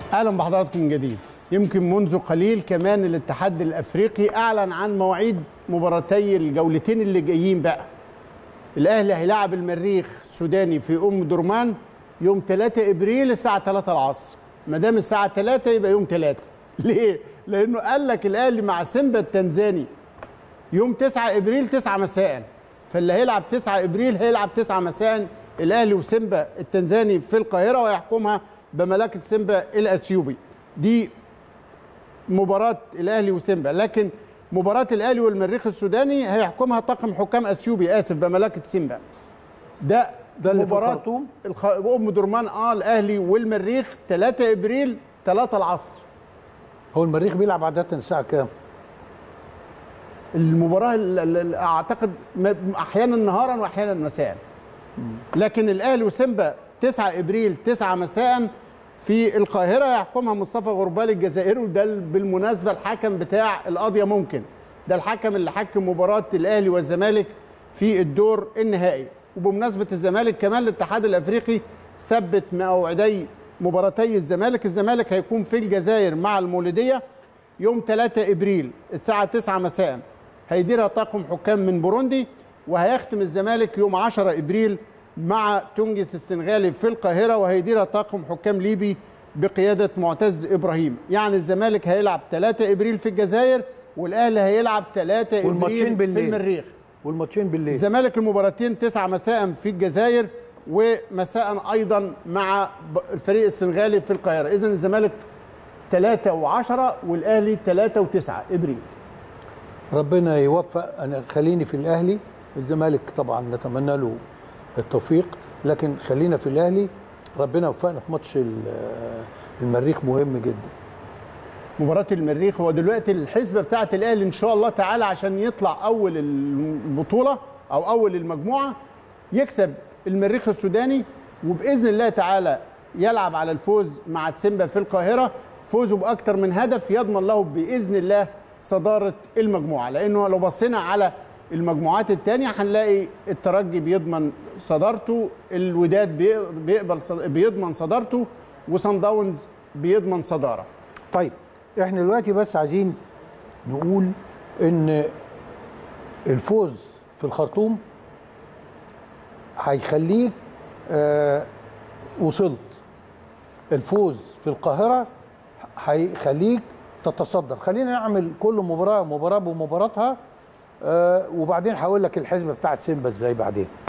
اهلا بحضراتكم من جديد يمكن منذ قليل كمان الاتحاد الافريقي اعلن عن مواعيد مباراتي الجولتين اللي جايين بقى الاهلي هيلاعب المريخ السوداني في ام درمان يوم 3 ابريل الساعه 3 العصر ما دام الساعه 3 يبقى يوم 3 ليه لانه قال لك الاهلي مع سيمبا التنزاني يوم 9 ابريل 9 مساء فاللي هيلعب 9 ابريل هيلعب 9 مساء الاهلي وسيمبا التنزاني في القاهره ويحكمها بملكه سيمبا الاثيوبي دي مباراه الاهلي وسيمبا لكن مباراه الاهلي والمريخ السوداني هيحكمها طاقم حكام اثيوبي اسف بملكه سيمبا ده ده اللي في مباراة الخرطوم؟ الخ... ام درمان اه الاهلي والمريخ 3 ابريل 3 العصر هو المريخ بيلعب عادة الساعة كام؟ المباراه ال- ال- ال- اعتقد م- احيانا نهارا واحيانا مساء لكن الاهلي وسيمبا 9 ابريل 9 مساء في القاهره يحكمها مصطفى غربال الجزائري وده ال- بالمناسبه الحكم بتاع القضيه ممكن ده الحكم اللي حكم مباراه الاهلي والزمالك في الدور النهائي وبمناسبه الزمالك كمان الاتحاد الافريقي ثبت موعدي مباراتي الزمالك الزمالك هيكون في الجزائر مع المولوديه يوم 3 ابريل الساعه 9 مساء هيديرها طاقم حكام من بوروندي وهيختم الزمالك يوم 10 ابريل مع تونجث السنغالي في القاهره وهيديرها طاقم حكام ليبي بقياده معتز ابراهيم يعني الزمالك هيلعب 3 ابريل في الجزائر والاهلي هيلعب 3 والماتشين ابريل في بالليل. المريخ والماتشين بالليل الزمالك المباراتين 9 مساء في الجزائر ومساء ايضا مع ب- الفريق السنغالي في القاهره اذا الزمالك 3 و10 والاهلي 3 و9 ابريل ربنا يوفق أنا خليني في الأهلي الزمالك طبعا نتمنى له التوفيق لكن خلينا في الأهلي ربنا يوفقنا في ماتش ال- المريخ مهم جدا مباراة المريخ هو دلوقتي الحسبة بتاعة الأهلي إن شاء الله تعالى عشان يطلع أول البطولة أو أول المجموعة يكسب المريخ السوداني وبإذن الله تعالى يلعب على الفوز مع تسيمبا في القاهرة فوزه بأكتر من هدف يضمن له بإذن الله صدارة المجموعة لأنه لو بصينا على المجموعات التانية هنلاقي الترجي بيضمن صدارته الوداد بي- بيقبل صد- بيضمن صدارته وصن داونز بيضمن صدارة طيب احنا دلوقتي بس عايزين نقول ان الفوز في الخرطوم هيخليك آه وصلت الفوز في القاهرة هيخليك تتصدر خلينا نعمل كل مباراة مباراة بمباراتها آه وبعدين هقول لك الحسبة بتاعت سيمبا ازاي بعدين